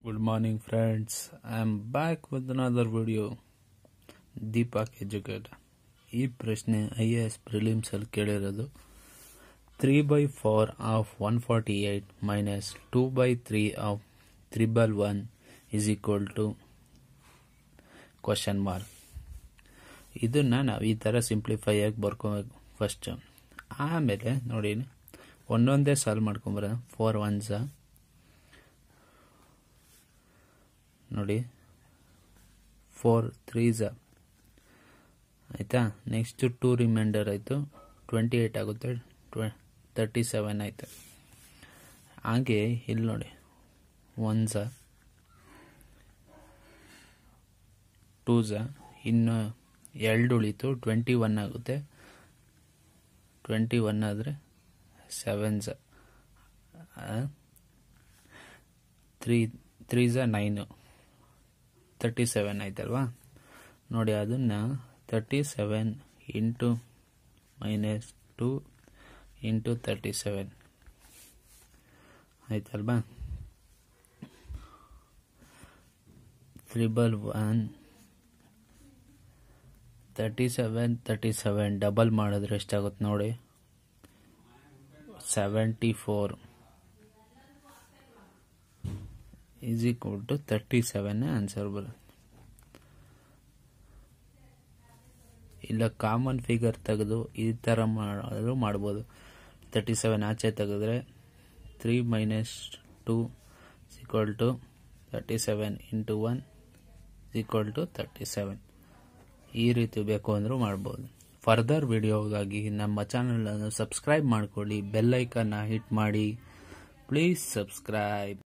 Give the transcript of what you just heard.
Good morning, friends. I'm back with another video. Deepak educate ಈ ಪ್ರಶ್ನೆ I A S ಪ್ರಿಲಿಮ್ಸಲ್ಲಿ ಕೇಳಿರೋದು three by four of one forty eight minus two by three of triple one is equal to question mark ಇದನ್ನು ನಾವು ಈ ಥರ simplify ಆಗಿ ಬರ್ಕೋಬೇಕು first ಆಮೇಲೆ ನೋಡಿ ಒಂದೊಂದೇ ಸಾಲ್ವ್ ಮಾಡ್ಕೊಂಬರ ಫೋರ್ ಒನ್ಸ ನೋಡಿ ಫೋರ್ ತ್ರೀಸ ಆಯಿತಾ ನೆಕ್ಸ್ಟ್ ಟೂ ರಿಮೈಂಡರ್ ಆಯಿತು ಟ್ವೆಂಟಿ ಏಯ್ಟ್ ಆಗುತ್ತೆ ಟ್ವೆ ತರ್ಟಿ ಸೆವೆನ್ ಆಯಿತು ಹಾಗೆ ಇಲ್ಲಿ ನೋಡಿ ಒನ್ಸ ಟೂಸ ಇನ್ನು ಎರಡು ಉಳಿತು ಟ್ವೆಂಟಿ ಒನ್ ಆಗುತ್ತೆ ಟ್ವೆಂಟಿ ಒನ್ ಆದರೆ sevens three threes nine thirty seven ಆಯ್ತಲ್ವಾ ನೋಡಿ ಅದನ್ನು thirty seven into minus two into thirty seven ಆಯ್ತಲ್ವಾ triple one thirty seven thirty seven double ಮಾಡಿದ್ರೆ ಎಷ್ಟಾಗುತ್ತೆ ನೋಡಿ seventy four is equal to thirty seven answer ಬರುತ್ತೆ ಇಲ್ಲ ಕಾಮನ್ ಫಿಗರ್ ತೆಗೆದು ಈ ಥರ ಮಾಡೋದು ಮಾಡ್ಬೋದು ತರ್ಟಿ ಸೆವೆನ್ ಆಚೆ ತೆಗೆದ್ರೆ three minus two equal to thirty seven into one equal to thirty seven ಈ ರೀತಿ ಬೇಕು ಅಂದರೂ ಮಾಡ್ಬೋದು ಫರ್ದರ್ ವಿಡಿಯೋಗಾಗಿ ನಮ್ಮ ಚಾನಲನ್ನು ಸಬ್ಸ್ಕ್ರೈಬ್ ಮಾಡ್ಕೊಳ್ಳಿ ಬೆಲ್ಲೈಕನ್ನ ಹಿಟ್ ಮಾಡಿ ಪ್ಲೀಸ್ ಸಬ್ಸ್ಕ್ರೈಬ್